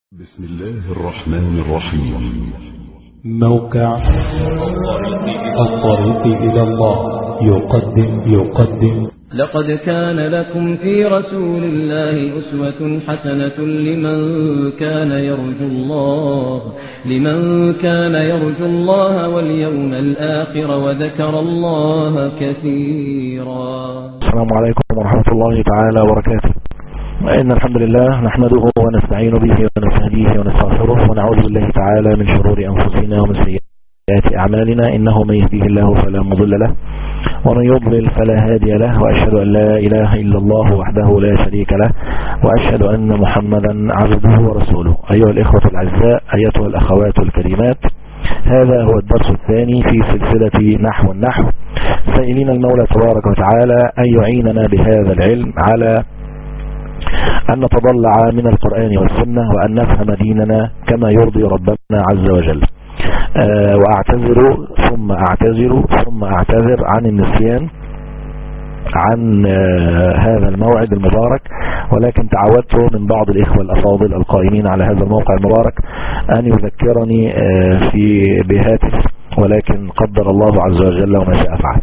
بسم الله الرحمن الرحيم موقع الطريق إلى الله يقدم يقدم لقد كان لكم في رسول الله أسوة حسنة لمن كان يرجو الله لمن كان يرجو الله واليوم الآخر وذكر الله كثيرا السلام عليكم ورحمة الله تعالى وبركاته إن الحمد لله نحمده ونستعين به ونستهديه ونستغفره ونعوذ بالله تعالى من شرور أنفسنا ومن سيئات أعمالنا إنه من يهديه الله فلا مضل له ومن يضلل فلا هادي له وأشهد أن لا إله إلا الله وحده لا شريك له وأشهد أن محمدا عبده ورسوله أيها الإخوة الأعزاء أيتها الأخوات الكريمات هذا هو الدرس الثاني في سلسلة نحو النحو سائلين المولى تبارك وتعالى أن يعيننا بهذا العلم على أن نتضلع من القرآن والسنة وأن نفهم ديننا كما يرضي ربنا عز وجل أه وأعتذر ثم أعتذر ثم أعتذر عن النسيان عن أه هذا الموعد المبارك ولكن تعودت من بعض الإخوة الأفاضل القائمين على هذا الموقع المبارك أن يذكرني أه في بهاتف ولكن قدر الله عز وجل وما شاء فعل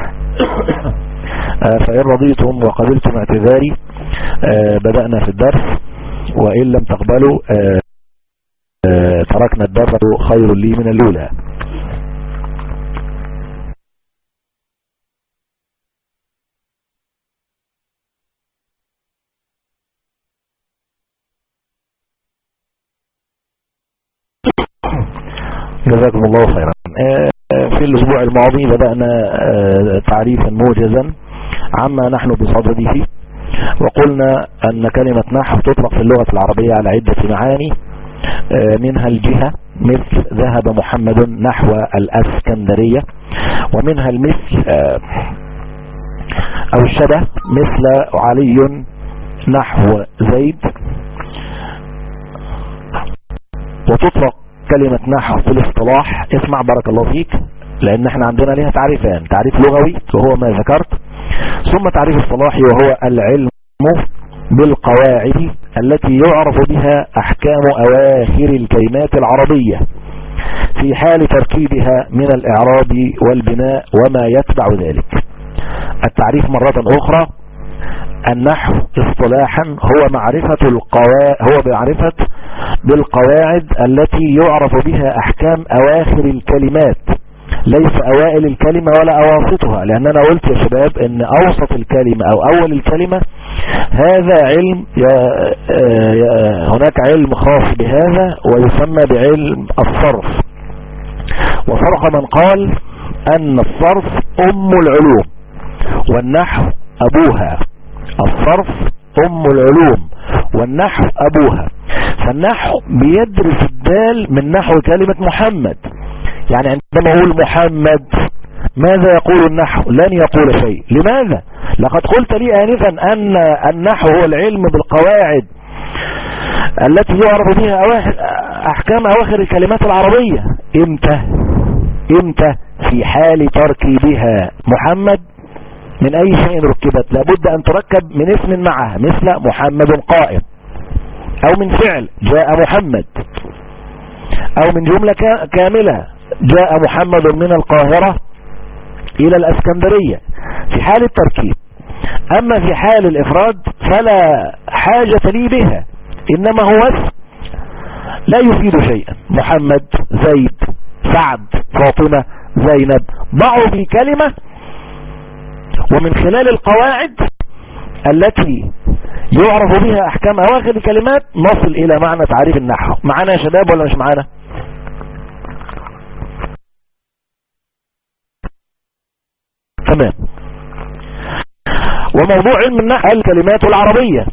فإن رضيتم وقبلتم اعتذاري بدأنا في الدرس وإن لم تقبلوا تركنا الدرس خير لي من الأولى جزاكم الله خيرا في الأسبوع الماضي بدأنا تعريفا موجزا عما نحن بصدده وقلنا أن كلمة نحو تطلق في اللغة العربية على عدة معاني منها الجهة مثل ذهب محمد نحو الأسكندرية ومنها المثل أو الشبه مثل علي نحو زيد وتطلق كلمة نحو في الاصطلاح اسمع بارك الله فيك لأن احنا عندنا لها تعريفان تعريف لغوي وهو ما ذكرت ثم تعريف اصطلاحي وهو العلم بالقواعد التي يعرف بها أحكام أواخر الكلمات العربية في حال تركيبها من الإعراب والبناء وما يتبع ذلك التعريف مرة أخرى النحو اصطلاحا هو معرفة القواعد هو معرفة بالقواعد التي يعرف بها أحكام أواخر الكلمات ليس أوائل الكلمة ولا أواسطها لأن أنا قلت يا شباب أن أوسط الكلمة أو أول الكلمة هذا علم يا يا هناك علم خاص بهذا ويسمى بعلم الصرف وفرق من قال أن الصرف أم العلوم والنحو أبوها الصرف أم العلوم والنحو أبوها فالنحو بيدرس الدال من نحو كلمة محمد يعني عندما أقول محمد ماذا يقول النحو لن يقول شيء لماذا لقد قلت لي آنفا أن النحو هو العلم بالقواعد التي يعرف بها أواخر أحكام أواخر الكلمات العربية امتى امتى في حال تركيبها محمد من أي شيء ركبت لابد أن تركب من اسم معها مثل محمد قائم أو من فعل جاء محمد أو من جملة كاملة جاء محمد من القاهرة إلى الأسكندرية في حال التركيب أما في حال الإفراد فلا حاجة لي بها إنما هو اسم لا يفيد شيئا محمد زيد سعد فاطمة زينب ضعوا في كلمة ومن خلال القواعد التي يعرف بها أحكام أواخر الكلمات نصل إلى معنى تعريف النحو معنا يا شباب ولا مش معنا تمام وموضوع علم النحو الكلمات العربية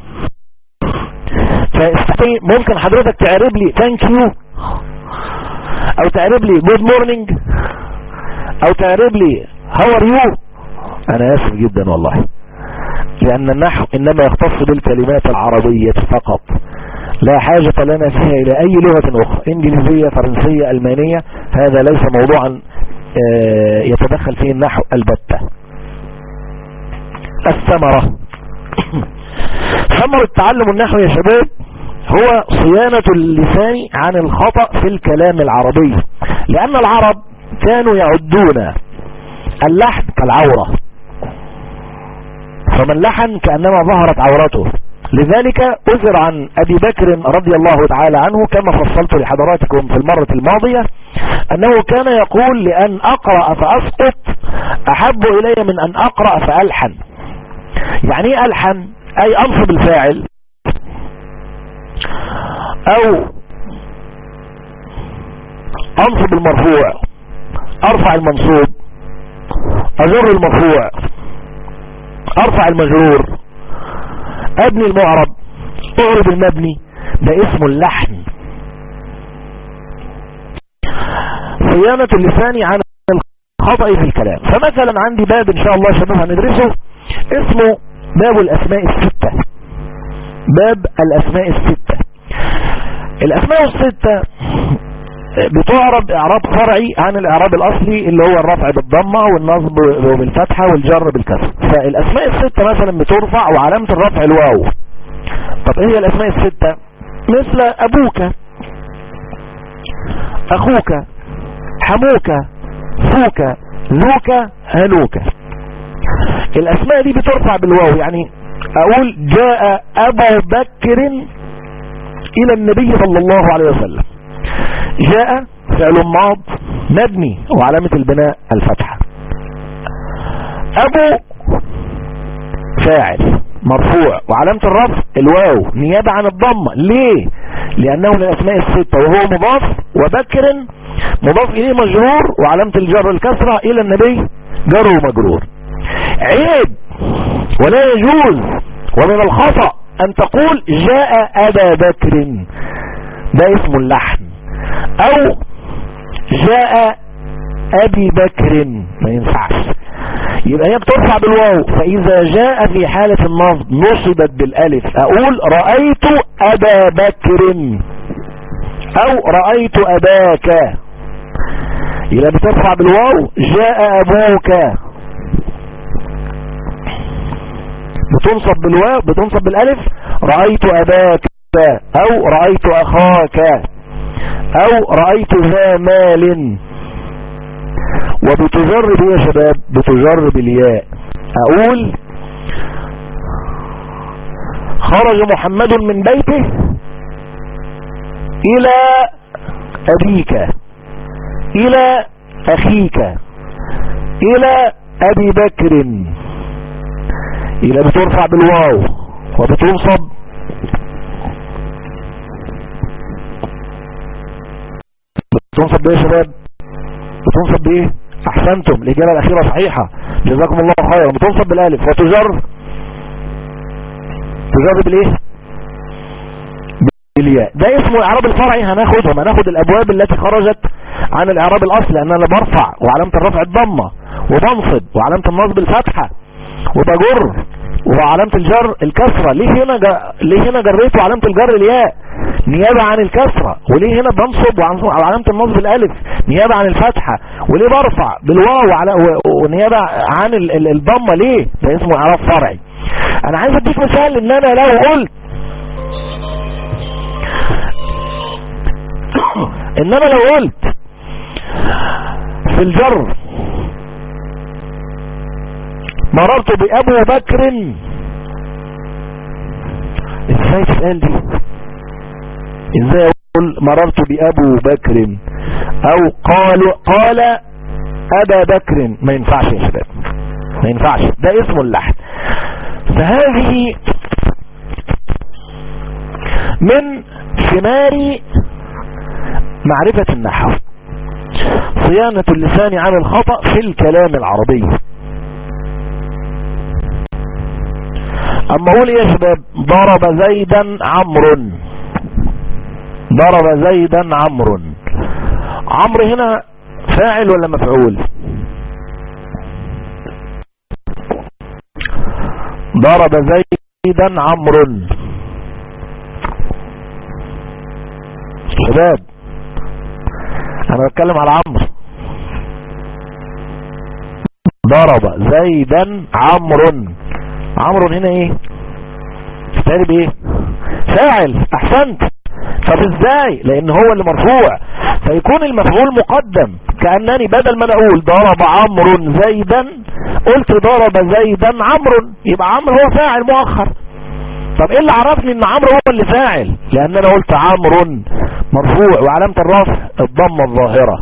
فاستحي ممكن حضرتك تعرب لي ثانك يو او تعرب لي جود مورنينج او تعرب لي هاو ار يو انا اسف جدا والله لان النحو انما يختص بالكلمات العربية فقط لا حاجة لنا فيها الى اي لغة اخرى انجليزية فرنسية المانية هذا ليس موضوعا يتدخل فيه النحو البتة الثمرة ثمرة تعلم النحو يا شباب هو صيانة اللسان عن الخطأ في الكلام العربي لأن العرب كانوا يعدون اللحن كالعورة فمن لحن كأنما ظهرت عورته لذلك أذر عن أبي بكر رضي الله تعالى عنه كما فصلت لحضراتكم في المرة الماضية أنه كان يقول لأن أقرأ فأسقط أحب إلي من أن أقرأ فألحن يعني ايه ألحن أي أنصب الفاعل أو أنصب المرفوع أرفع المنصوب أجر المرفوع أرفع المجرور ابني المعرب اعرب المبني ده اسمه اللحن صيانة اللسان عن الخطأ في الكلام فمثلا عندي باب ان شاء الله شباب هندرسه اسمه باب الاسماء الستة باب الاسماء الستة الاسماء الستة بتعرب اعراب فرعي عن الاعراب الاصلي اللي هو الرفع بالضمة والنصب بالفتحة والجر بالكسر فالاسماء الستة مثلا بترفع وعلامة الرفع الواو طب ايه هي الاسماء الستة مثل ابوك اخوك حموك فوك ذوك هلوك الاسماء دي بترفع بالواو يعني اقول جاء ابو بكر الى النبي صلى الله عليه وسلم جاء فعل ماض مبني وعلامة البناء الفتحة ابو فاعل مرفوع وعلامة الرفع الواو نيابة عن الضمة ليه لانه من الاسماء الستة وهو مضاف وبكر مضاف اليه مجرور وعلامة الجر الكسرة الى النبي جر ومجرور عيب ولا يجوز ومن الخطأ ان تقول جاء ابا بكر ده اسم اللحن او جاء ابي بكر ما ينفعش يبقى هي بترفع بالواو فاذا جاء في حالة النصب نصبت بالالف اقول رأيت ابا بكر او رأيت اباك يبقى بترفع بالواو جاء ابوك بتنصب بالواو بتنصب بالالف رأيت اباك او رأيت اخاك او رأيت ذا مال وبتجر بيه يا شباب بتجر بالياء اقول خرج محمد من بيته الى ابيك الى اخيك الى ابي بكر الى بترفع بالواو وبتنصب بتنصب بايه يا شباب بتنصب بايه احسنتم الاجابه الاخيره صحيحه جزاكم الله خيرا بتنصب بالالف وتجر تجر بالايه بالياء ده اسمه الاعراب الفرعي هناخدهم هناخد الابواب التي خرجت عن الاعراب الاصلي لان انا برفع وعلامه الرفع الضمه وبنصب وعلامه النصب الفتحه وبجر وعلامة الجر الكسرة ليه هنا جر... ليه هنا جريت وعلامة الجر الياء نيابة عن الكسرة وليه هنا بنصب وعلامة النصب الالف نيابة عن الفتحة وليه برفع بالواو وعلى... ونيابة عن ال... ال... الضمة ليه ده اسمه اعراب فرعي انا عايز اديك مثال ان انا لو قلت ان انا لو قلت في الجر مررت بأبو بكر ازاي تسأل دي ازاي اقول مررت بأبو بكر او قالوا قال ابا بكر ما ينفعش يا شباب ما ينفعش ده اسم اللحن فهذه من ثمار معرفة النحو صيانة اللسان عن الخطأ في الكلام العربي اما اقول ايه يا شباب ضرب زيدا عمرو ضرب زيدا عمرو عمرو هنا فاعل ولا مفعول ضرب زيدا عمرو شباب انا بتكلم على عمرو ضرب زيدا عمرو عمرو هنا ايه فعل بايه فاعل احسنت طب ازاي لان هو اللي مرفوع فيكون المفعول مقدم كأنني بدل ما اقول ضرب عمرو زيدا قلت ضرب زيدا عمرو يبقى عمرو هو فاعل مؤخر طب ايه اللي عرفني ان عمرو هو اللي فاعل لان انا قلت عمرو مرفوع وعلامة الرفع الضمة الظاهرة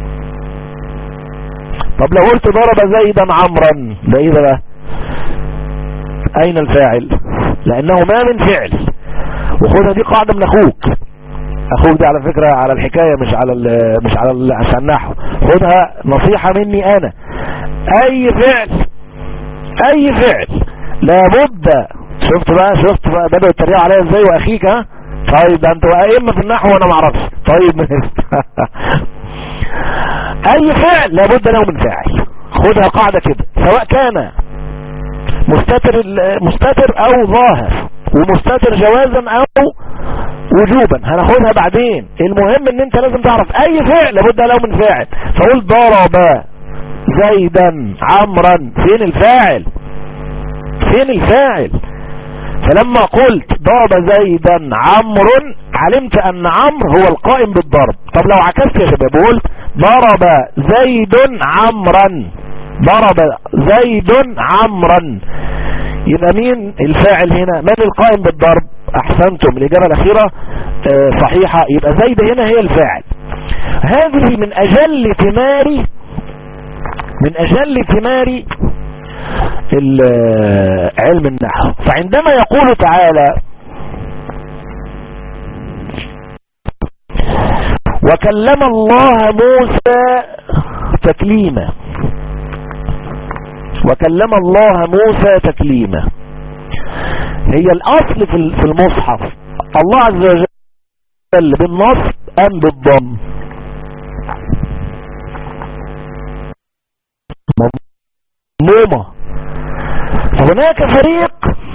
طب لو قلت ضرب زيدا عمرا ده ايه ده بقى اين الفاعل لانه ما من فعل وخدها دي قاعدة من اخوك اخوك دي على فكرة على الحكاية مش على ال مش على ال عشان النحو خدها نصيحة مني انا اي فعل اي فعل لابد شفت بقى شفت بقى بدأوا يتريقوا عليا ازاي واخيك ها طيب ده انتوا ائمه في النحو وانا ما اعرفش طيب اي فعل لابد له من فاعل خدها قاعدة كده سواء كان مستتر مستتر او ظاهر ومستتر جوازا او وجوبا هناخدها بعدين المهم ان انت لازم تعرف اي فعل لابد له من فاعل فقول ضرب زيدا عمرا فين الفاعل فين الفاعل فلما قلت ضرب زيدا عمرو علمت ان عمرو هو القائم بالضرب طب لو عكست يا شباب وقلت ضرب زيد عمرا ضرب زيد عمرا يبقى مين الفاعل هنا من القائم بالضرب احسنتم الاجابة الاخيرة اه صحيحة يبقى زيد هنا هي الفاعل هذه من اجل ثمار من اجل ثمار علم النحو فعندما يقول تعالى وكلم الله موسى تكليما وكلم الله موسى تكليما هي الاصل في المصحف الله عز وجل بالنصب ام بالضم مضمومة فهناك فريق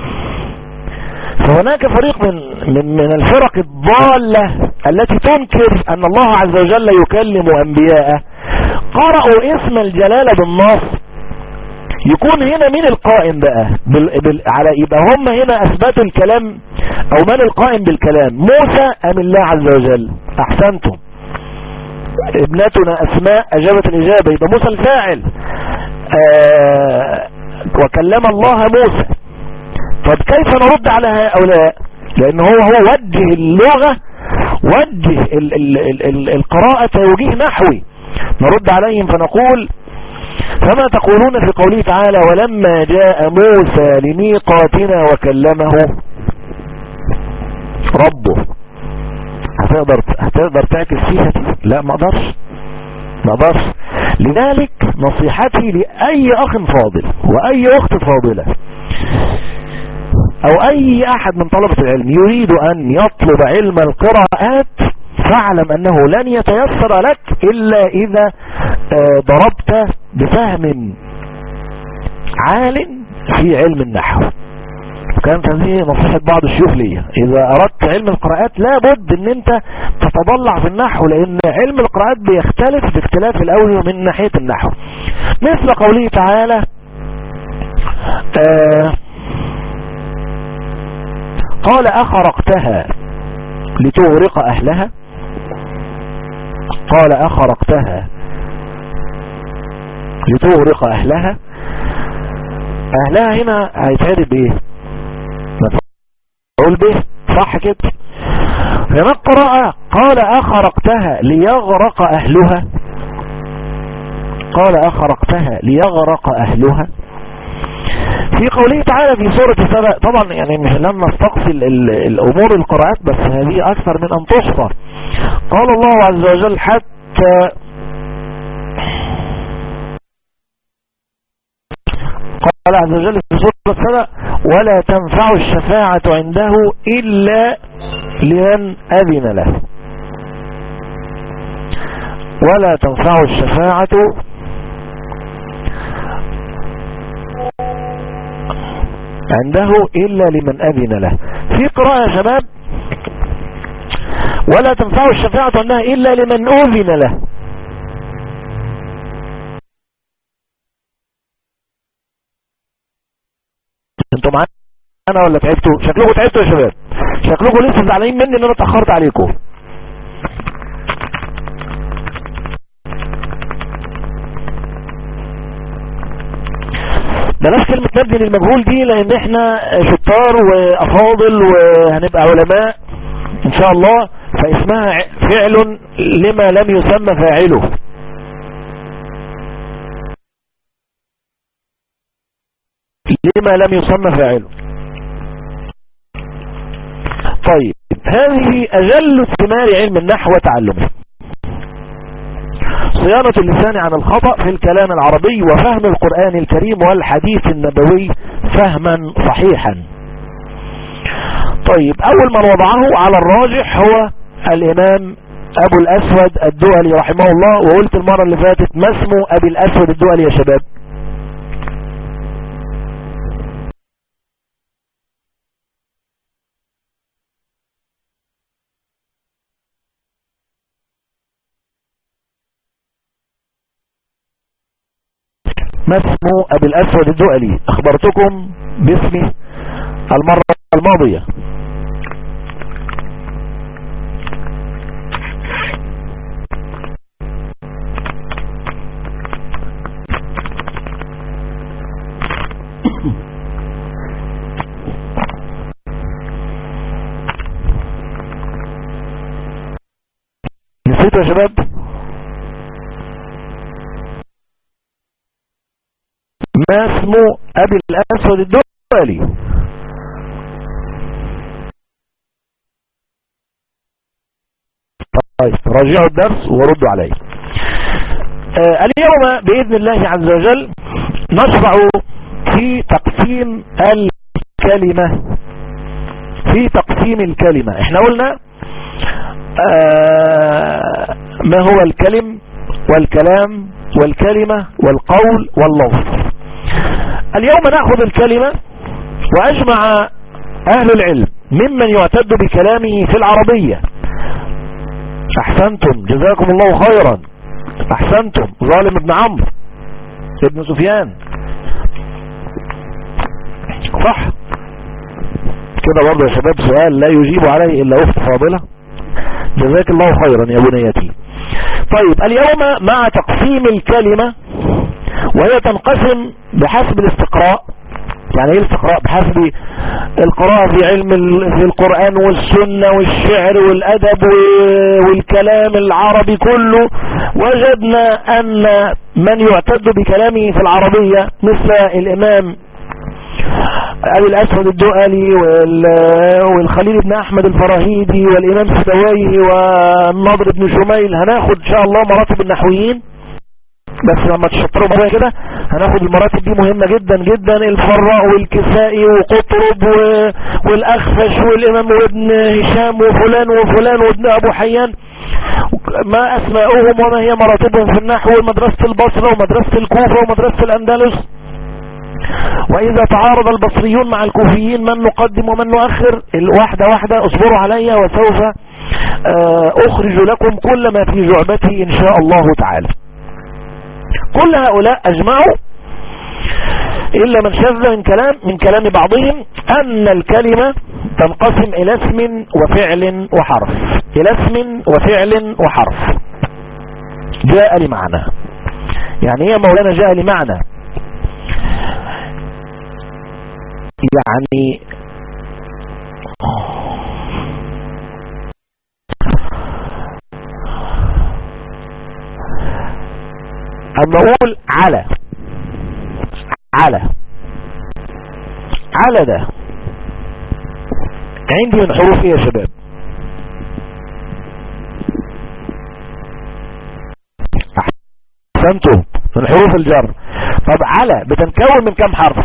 فهناك فريق من, من, من الفرق الضالة التي تنكر ان الله عز وجل يكلم انبياءه قرأوا اسم الجلالة بالنص يكون هنا مين القائم بقى بال بال على يبقى هم هنا اثبتوا الكلام او من القائم بالكلام موسى ام الله عز وجل احسنتم ابنتنا اسماء اجابت الاجابة يبقى موسى الفاعل آه وكلم الله موسى طب كيف نرد على هؤلاء لان هو هو وجه اللغة وجه ال ال ال ال القراءة توجيه نحوي نرد عليهم فنقول فما تقولون في قوله تعالى ولما جاء موسى لميقاتنا وكلمه ربه هتقدر هتقدر تعكس فيها دي لا ما اقدرش ما اقدرش لذلك نصيحتي لأي أخ فاضل وأي أخت فاضلة أو أي أحد من طلبة العلم يريد أن يطلب علم القراءات فاعلم أنه لن يتيسر لك إلا إذا ضربت بفهم عال في علم النحو كانت هذه نصيحة بعض الشيوخ لي اذا اردت علم القراءات لابد ان انت تتضلع في النحو لان علم القراءات بيختلف باختلاف الاوجه من ناحية النحو مثل قوله تعالى آه قال اخرقتها لتغرق اهلها قال اخرقتها لتغرق اهلها اهلها هنا هيتعرف بايه مفعول به صح كده هنا القراءة قال اخرقتها ليغرق اهلها قال اخرقتها ليغرق اهلها في قوله تعالى في سورة سبأ طبعا يعني لن نستقصي الامور القراءات بس هذه اكثر من ان تحصى قال الله عز وجل حتى قال عز وجل في سورة سبأ ولا تنفع الشفاعة عنده إلا لمن أذن له ولا تنفع الشفاعة عنده إلا لمن أذن له في قراءة يا شباب ولا تنفع الشفاعة عنده إلا لمن أذن له انتوا معانا ولا تعبتوا شكلكم تعبتوا يا شباب شكلكم لسه زعلانين مني ان انا اتأخرت عليكم بلاش كلمة نبني للمجهول دي لان احنا شطار وافاضل وهنبقى علماء ان شاء الله فاسمها ع- فعل لما لم يسمى فاعله لما لم يسمى فاعله طيب هذه اجل ثمار علم النحو وتعلمه صيانة اللسان عن الخطأ في الكلام العربي وفهم القرآن الكريم والحديث النبوي فهما صحيحا طيب أول من وضعه على الراجح هو الإمام أبو الأسود الدؤلي رحمه الله وقلت المرة اللي فاتت ما اسمه أبي الأسود الدؤلي يا شباب ما اسمه أبي الأسود الدؤلي أخبرتكم باسمه المرة الماضية نسيته يا شباب ما اسمه أبي الأسود الدولي طيب راجعوا الدرس وردوا عليه آه اليوم بإذن الله عز وجل نشرع في تقسيم الكلمة في تقسيم الكلمة احنا قلنا آه ما هو الكلم والكلام والكلمة والقول واللفظ اليوم نأخذ الكلمة وأجمع أهل العلم ممن يعتد بكلامه في العربية أحسنتم جزاكم الله خيرا أحسنتم ظالم ابن عمرو ابن سفيان صح كده برضه يا شباب سؤال لا يجيب عليه إلا أخت فاضلة جزاك الله خيرا يا بنيتي طيب اليوم مع تقسيم الكلمة وهي تنقسم بحسب الاستقراء يعني ايه الاستقراء بحسب القراءة في علم ال- في القرآن والسنة والشعر والأدب و- والكلام العربي كله وجدنا أن من يعتد بكلامه في العربية مثل الإمام أبي الأسود الدؤلي وال- والخليل بن أحمد الفراهيدي والإمام سدويه والنضر بن شميل هناخد إن شاء الله مراتب النحويين بس لما تشطروا معايا كده هناخد المراتب دي مهمة جدا جدا الفراء والكسائي وقطرب و... والأخفش والإمام وابن هشام وفلان وفلان وابن أبو حيان ما أسماؤهم وما هي مراتبهم في النحو ومدرسة البصرة ومدرسة الكوفة ومدرسة الأندلس وإذا تعارض البصريون مع الكوفيين من نقدم ومن نؤخر الواحدة واحدة اصبروا علي وسوف آه، أخرج لكم كل ما في جعبتي إن شاء الله تعالى كل هؤلاء أجمعوا إلا من شذ من كلام من كلام بعضهم أن الكلمة تنقسم إلى اسم وفعل وحرف إلى اسم وفعل وحرف جاء لمعنى يعني ايه مولانا جاء لمعنى يعني اما اقول على على على ده عندي من حروف ايه يا شباب احسنتم من حروف الجر طب على بتنكون من كم حرف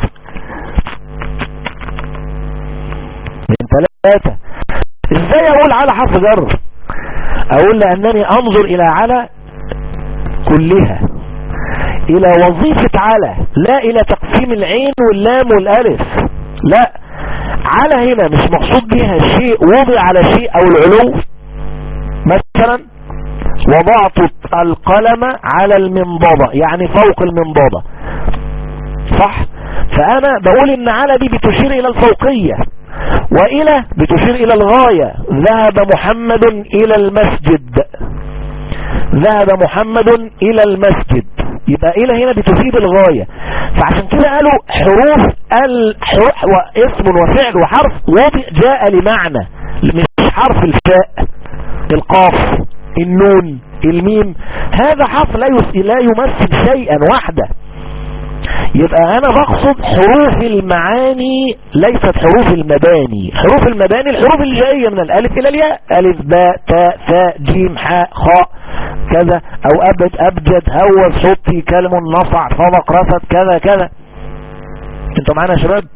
من ثلاثة ازاي اقول على حرف جر اقول لانني انظر الى على كلها الى وظيفة على لا الى تقسيم العين واللام والالف لا على هنا مش مقصود بها شيء وضع على شيء او العلو مثلا وضعت القلم على المنضدة يعني فوق المنضدة صح فانا بقول ان على دي بتشير الى الفوقية وإلى بتشير إلى الغاية ذهب محمد إلى المسجد ذهب محمد إلى المسجد يبقى إلى هنا بتفيد الغاية فعشان كده قالوا حروف الحروف واسم وفعل وحرف جاء لمعنى مش حرف الفاء القاف النون الميم هذا حرف لا لا يمثل شيئا وحده يبقى انا بقصد حروف المعاني ليست حروف المباني حروف المباني الحروف اللي جاية من الالف الى الياء الف باء تاء ثاء جيم حاء خاء كذا او ابد ابجد هو صوتي كلم نصع صدق رصد كذا كذا انتوا معانا يا شباب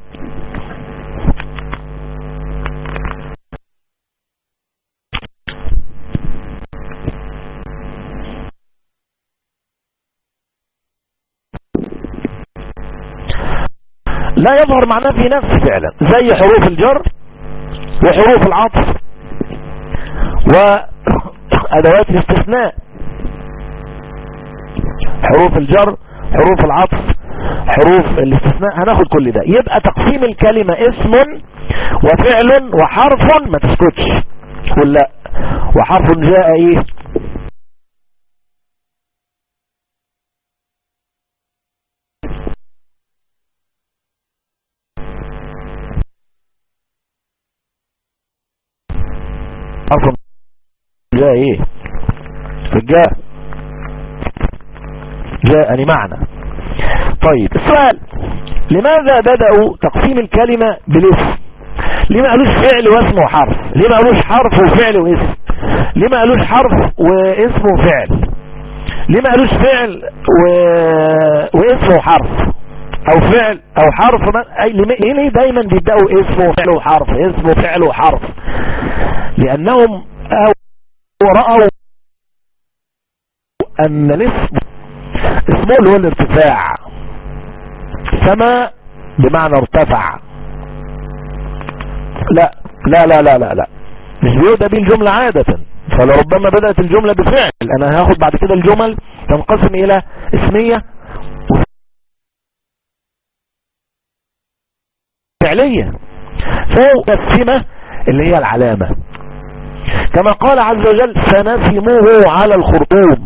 لا يظهر معناه في نفسه فعلا زي حروف الجر وحروف العطف وأدوات الاستثناء حروف الجر حروف العطف حروف الاستثناء هناخد كل ده يبقى تقسيم الكلمة اسم وفعل وحرف ما تسكتش قول لا وحرف جاء ايه حرف جاء ايه جاء جاءني معنى طيب السؤال لماذا بدأوا تقسيم الكلمة بالاسم ليه ما قالوش فعل واسم وحرف ليه ما قالوش حرف وفعل واسم ليه ما قالوش حرف واسم وفعل ليه ما قالوش فعل و... واسم وحرف او فعل او حرف ما... أي... ليه ليه دايما بيبدأوا اسم وفعل وحرف اسم وفعل وحرف لانهم رأوا ان الاسم اسمه اللي هو الارتفاع سما بمعنى ارتفع لا لا لا لا لا لا مش بيبدأ بيه الجملة عادة فلربما بدأت الجملة بفعل انا هاخد بعد كده الجمل تنقسم الى اسمية فعلية فوق السمة اللي هي العلامة كما قال عز وجل سنسمه على الخرطوم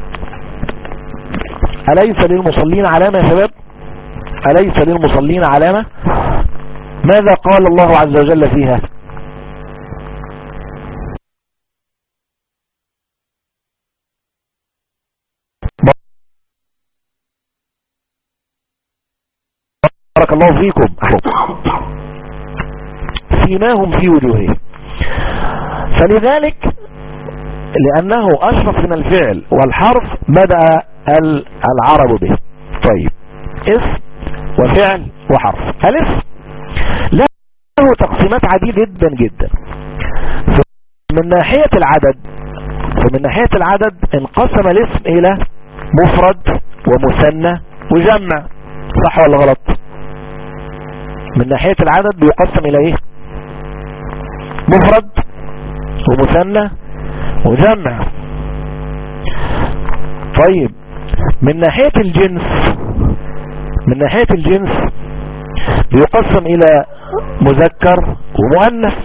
أليس للمصلين علامة يا شباب أليس للمصلين علامة ماذا قال الله عز وجل فيها بارك الله فيكم سيماهم في وجوههم فلذلك لأنه أشرف من الفعل والحرف بدأ العرب به طيب اسم وفعل وحرف الاسم له تقسيمات عديدة جدا جدا من ناحية العدد فمن ناحية العدد انقسم الاسم الى مفرد ومثنى وجمع صح ولا غلط من ناحية العدد بيقسم الى ايه مفرد ومثنى وجمع طيب من ناحية الجنس من ناحية الجنس بيقسم الى مذكر ومؤنث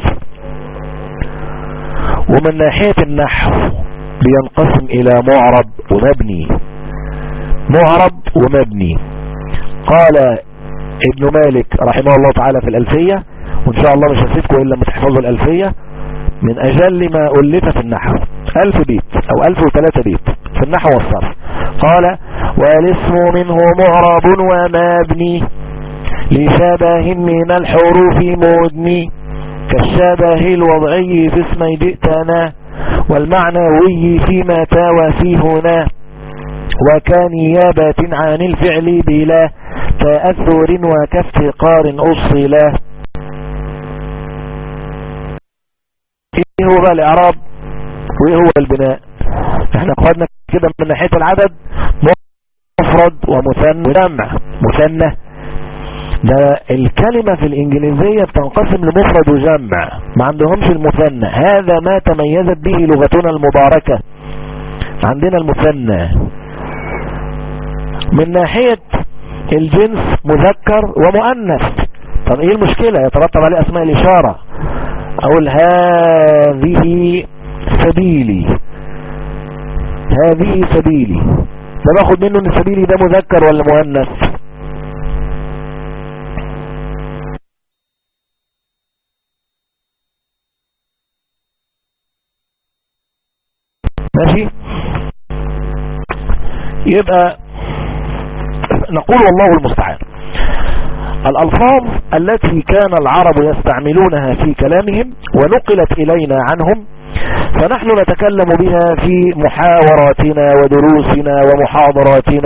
ومن ناحية النحو بينقسم الى معرب ومبني معرب ومبني قال ابن مالك رحمه الله تعالى في الألفية وإن شاء الله مش هسيبكم إلا ما تحفظوا الألفية من أجل ما ألف في النحو ألف بيت أو ألف وثلاثة بيت في النحو والصرف قال والاسم منه معرب ومبني لشبه من الحروف مدني كالشبه الوضعي في اسمي جئتنا والمعنوي في متى وفي هنا وكنيابة عن الفعل بلا تأثر وكافتقار أصلا ايه هو بقى الاعراب وايه هو البناء احنا قعدنا كده من ناحية العدد مفرد ومثنى وجمع مثنى ده الكلمة في الانجليزية بتنقسم لمفرد وجمع ما عندهمش المثنى هذا ما تميزت به لغتنا المباركة عندنا المثنى من ناحية الجنس مذكر ومؤنث طب ايه المشكلة يترتب عليه اسماء الاشارة اقول هذه سبيلي هذه سبيلي ده باخد منه ان سبيلي ده مذكر ولا مؤنث ماشي يبقى نقول والله المستعان الألفاظ التي كان العرب يستعملونها في كلامهم ونقلت إلينا عنهم فنحن نتكلم بها في محاوراتنا ودروسنا ومحاضراتنا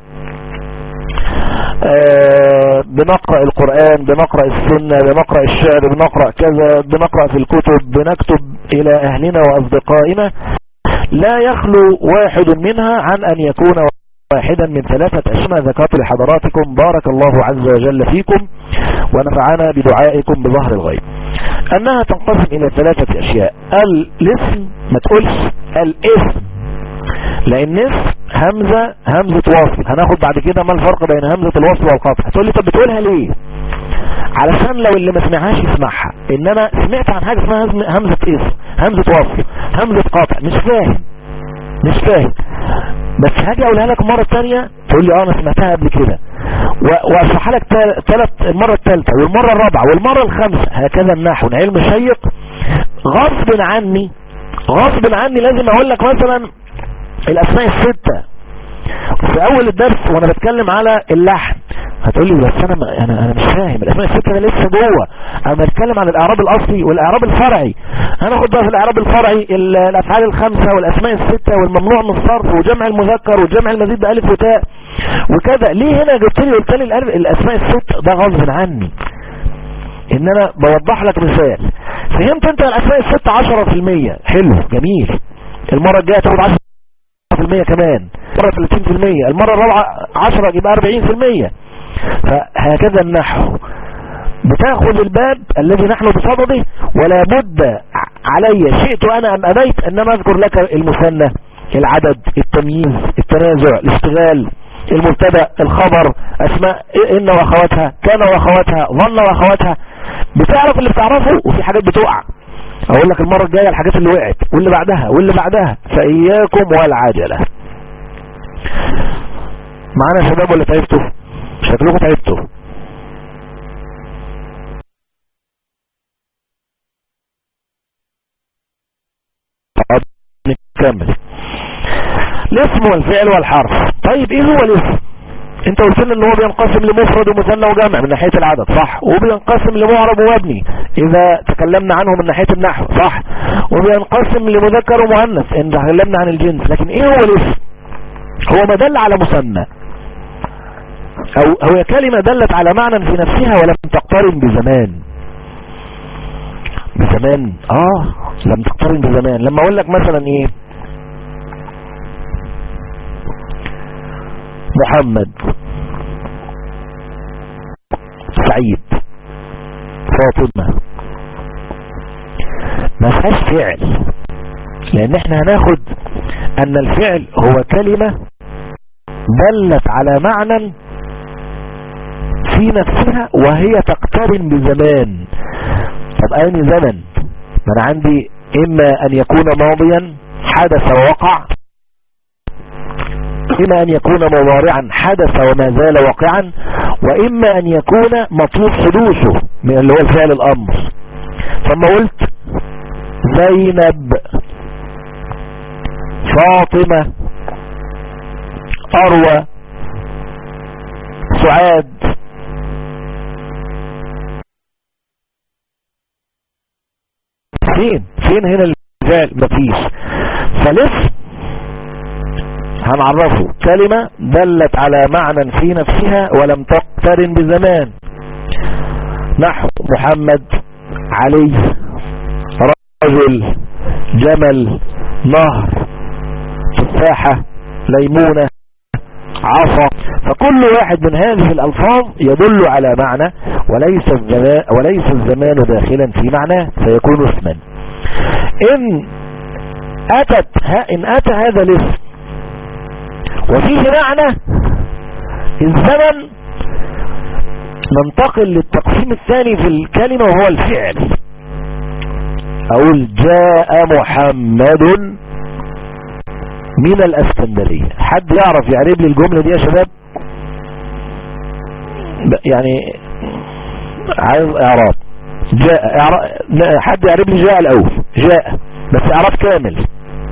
آه بنقرأ القرآن بنقرأ السنة بنقرأ الشعر بنقرأ كذا بنقرأ في الكتب بنكتب إلى أهلنا وأصدقائنا لا يخلو واحد منها عن أن يكون واحدا من ثلاثة أشياء ذكرت لحضراتكم بارك الله عز وجل فيكم ونفعنا بدعائكم بظهر الغيب أنها تنقسم إلى ثلاثة أشياء الاسم ما تقولش الاسم لأن اسم همزة همزة وصل هناخد بعد كده ما الفرق بين همزة الوصل والقطع هتقول لي طب بتقولها ليه علشان لو اللي ما سمعهاش يسمعها ان انا سمعت عن حاجة اسمها همزة اسم همزة وصل همزة قطع مش فاهم مش فاهم بس هاجي اقولها لك مرة تانية تقول لي اه انا سمعتها قبل كده واشرحها لك ثلاث المرة الثالثة والمرة الرابعة والمرة الخامسة هكذا النحو علم شيق غصب عني غصب عني لازم اقول لك مثلا الاسماء الستة في اول الدرس وانا بتكلم على اللحن هتقول لي بس انا انا انا مش فاهم الاسماء الستة انا لسه جوه انا بتكلم عن الاعراب الاصلي والاعراب الفرعي هناخد بقى في الاعراب الفرعي الافعال الخمسة والاسماء الستة والممنوع من الصرف وجمع المذكر وجمع المزيد بالف وتاء وكذا ليه هنا جبت لي قلت لي الاسماء الستة ده غصب عني ان انا بوضح لك مثال فهمت انت الاسماء الستة 10% حلو جميل المرة الجاية تاخد 10% كمان مرة 30% المرة الرابعة 10 يبقى 40% فهكذا النحو بتاخذ الباب الذي نحن بصدده ولا بد علي شئت انا ام ابيت انما اذكر لك المثنى العدد التمييز التنازع الاشتغال المبتدا الخبر اسماء ان واخواتها كان واخواتها ظن واخواتها بتعرف اللي بتعرفه وفي حاجات بتقع اقول لك المرة الجاية الحاجات اللي وقعت واللي بعدها واللي بعدها فاياكم والعجلة معانا شباب ولا تعبتوا شكلكم تعبتوا طب نكمل الاسم والفعل والحرف طيب ايه هو الاسم انت قلت لنا ان هو بينقسم لمفرد ومثنى وجمع من ناحية العدد صح وبينقسم لمعرب ومبني اذا تكلمنا عنه من ناحية النحو صح وبينقسم لمذكر ومؤنث ان تكلمنا عن الجنس لكن ايه هو الاسم هو ما دل على مسمى او هو كلمة دلت على معنى في نفسها ولم تقترن بزمان بزمان اه لم تقترن بزمان لما اقول لك مثلا ايه محمد سعيد فاطمة ما فيهاش فعل لان احنا هناخد ان الفعل هو كلمة دلت على معنى في نفسها وهي تقترن بزمان طب اين زمن ما انا عندي اما ان يكون ماضيا حدث ووقع اما ان يكون مضارعا حدث وما زال واقعا واما ان يكون مطلوب حدوثه من اللي هو الفعل الامر فما قلت زينب فاطمة اروى سعاد فين فين هنا الفعل مفيش فالاسم هنعرفه كلمة دلت على معنى في نفسها ولم تقترن بزمان نحو محمد علي رجل جمل نهر تفاحة ليمونة عصا فكل واحد من هذه الألفاظ يدل على معنى وليس الزمان, وليس الزمان داخلا في معناه فيكون اسما إن أتت إن أتى هذا الاسم وفيه معنى الزمن ننتقل للتقسيم الثاني في الكلمة وهو الفعل اقول جاء محمد من الاسكندرية حد يعرف يعرب لي الجملة دي يا شباب يعني عايز اعراب جاء إعراب حد يعرب لي جاء الاول جاء بس اعراب كامل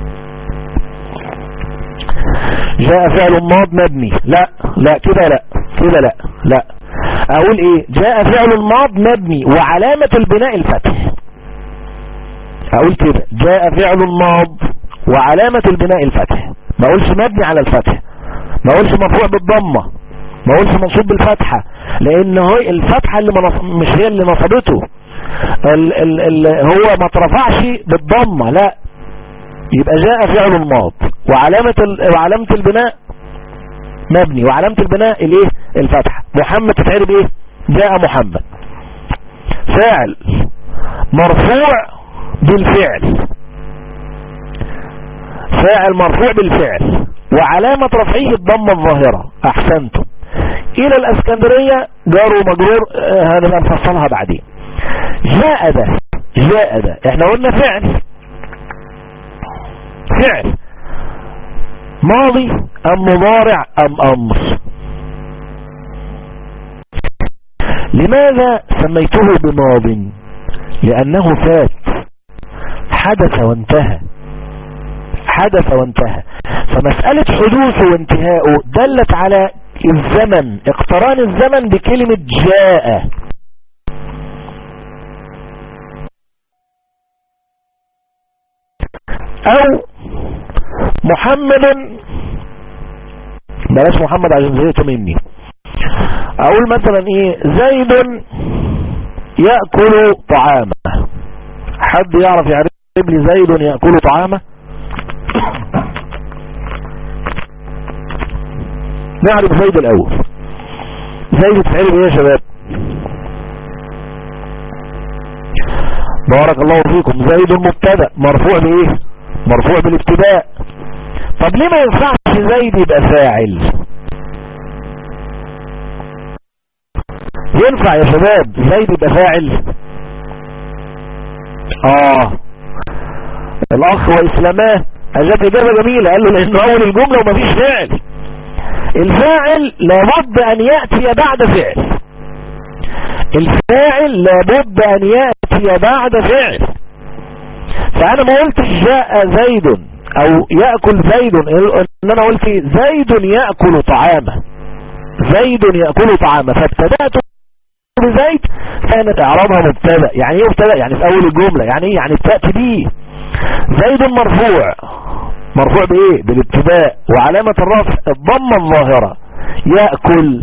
جاء فعل ماض مبني لا لا كده لا كده لا لا اقول ايه جاء فعل ماض مبني وعلامة البناء الفتح اقول كده جاء فعل ماض وعلامة البناء الفتح ما اقولش مبني على الفتح ما اقولش مرفوع بالضمة ما اقولش منصوب بالفتحة لان هو الفتحة اللي مش هي اللي نصبته ال ال ال هو ما ترفعش بالضمة لا يبقى جاء فعل الماض وعلامة وعلامة البناء مبني وعلامة البناء الايه الفتحة محمد تتعرب ايه جاء محمد فاعل مرفوع بالفعل فاعل مرفوع بالفعل وعلامة رفعه الضمة الظاهرة احسنتم الى الاسكندرية جار ومجرور هنبقى نفصلها بعدين جاء ده جاء ده احنا قلنا فعل فعل ماضي ام مضارع ام امر لماذا سميته بماض لانه فات حدث وانتهى حدث وانتهى فمسألة حدوثه وانتهاؤه دلت على الزمن اقتران الزمن بكلمة جاء او محمد بلاش محمد عشان زهقت مني اقول مثلا ايه زيد يأكل طعامه حد يعرف يعرف لي زيد يأكل طعامه نعرف زيد الاول زيد تتعرف ايه يا شباب بارك الله فيكم زيد مبتدا مرفوع بايه مرفوع بالابتداء طب ليه ما ينفعش زيد يبقى فاعل ينفع يا شباب زيد يبقى فاعل اه الاخ واسلاماه اجاب اجابه جميله قال له لانه اول الجمله ومفيش فاعل الفاعل لابد ان ياتي بعد فعل الفاعل لابد ان ياتي بعد فعل فانا ما قلتش جاء زيد او يأكل زيد ان انا قلت زيد يأكل طعامه زيد يأكل طعامه فابتدأت بزيد كانت اعرابها مبتدا يعني ايه مبتدا يعني في اول الجملة يعني ايه يعني تأتي بيه زيد مرفوع مرفوع بايه بالابتداء وعلامة الرفع الضمة الظاهرة يأكل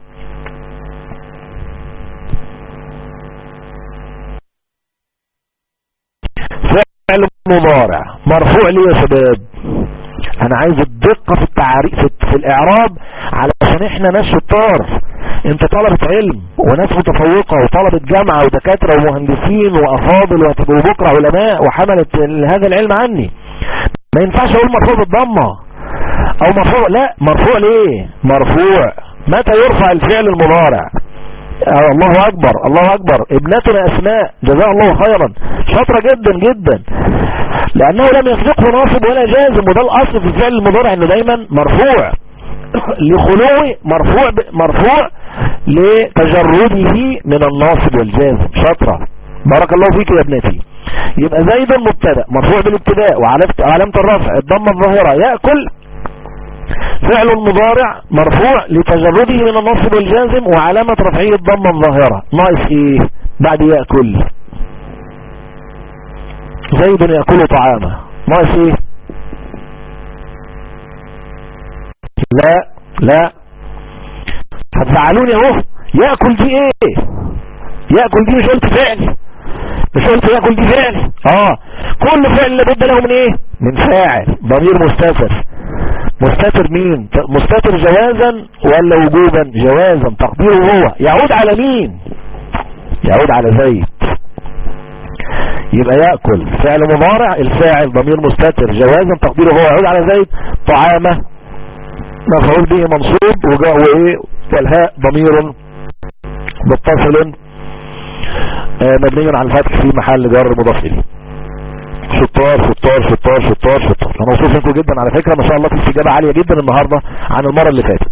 فعل مضارع مرفوع ليه يا شباب انا عايز الدقة في التعريف في الاعراب علشان احنا ناس شطار انت طلبة علم وناس متفوقة وطلبة جامعة ودكاترة ومهندسين وافاضل وهتبقوا بكرة علماء وحملت هذا العلم عني ما ينفعش اقول مرفوع بالضمة او مرفوع لا مرفوع ليه مرفوع متى يرفع الفعل المضارع الله اكبر الله اكبر ابنتنا اسماء جزاء الله خيرا شاطرة جدا جدا لانه لم يسبقه ناصب ولا جازم وده الاصل في الفعل المضارع انه دايما مرفوع لخلوه مرفوع مرفوع لتجرده من الناصب والجازم شاطرة بارك الله فيك يا ابنتي يبقى زيد مبتدا مرفوع بالابتداء وعلامة الرفع الضمة الظاهرة يأكل فعل مضارع مرفوع لتجرده من النصب والجازم وعلامة رفعه الضمة الظاهرة ناقص ايه بعد يأكل زيد يأكل طعامه ناقص ايه لا لا هتزعلوني اهو يأكل دي ايه يأكل دي مش قلت فعل مش قلت يأكل دي فعل اه كل فعل لابد له من ايه من فاعل ضمير مستتر مستتر مين مستتر جوازا ولا وجوبا جوازا تقديره هو يعود على مين يعود على زيد يبقى يأكل فعل مضارع الفاعل ضمير مستتر جوازا تقديره هو يعود على زيد طعامه مفعول به منصوب وجاء وايه والهاء ضمير متصل مبني على الفتح في محل جر مضاف اليه شطار شطار شطار شطار شطار انا مبسوط منكم جدا على فكرة ما شاء الله في استجابة عالية جدا النهاردة عن المرة اللي فاتت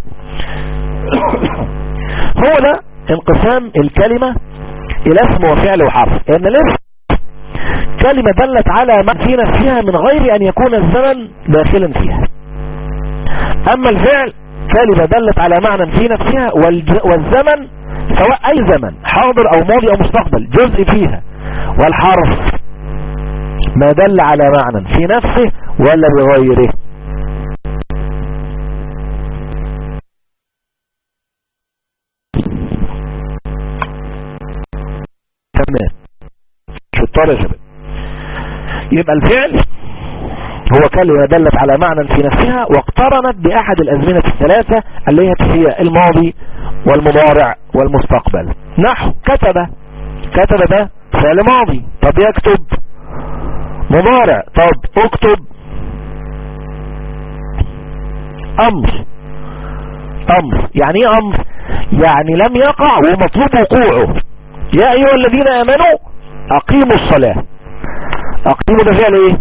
هو ده انقسام الكلمة الى اسم وفعل وحرف ان الاسم كلمة دلت على ما في نفسها من غير ان يكون الزمن داخلا فيها اما الفعل كلمة دلت على معنى في نفسها والزمن سواء اي زمن حاضر او ماضي او مستقبل جزء فيها والحرف ما دل على معنى في نفسه ولا بغيره تمام شطار يا شباب يبقى الفعل هو كلمة دلت على معنى في نفسها واقترنت بأحد الأزمنة الثلاثة اللي هي الماضي والمضارع والمستقبل نحو كتب كتب ده فعل ماضي طب يكتب مضارع طب اكتب امر امر يعني ايه امر يعني لم يقع ومطلوب وقوعه يا ايها الذين امنوا اقيموا الصلاة اقيموا ده فعل ايه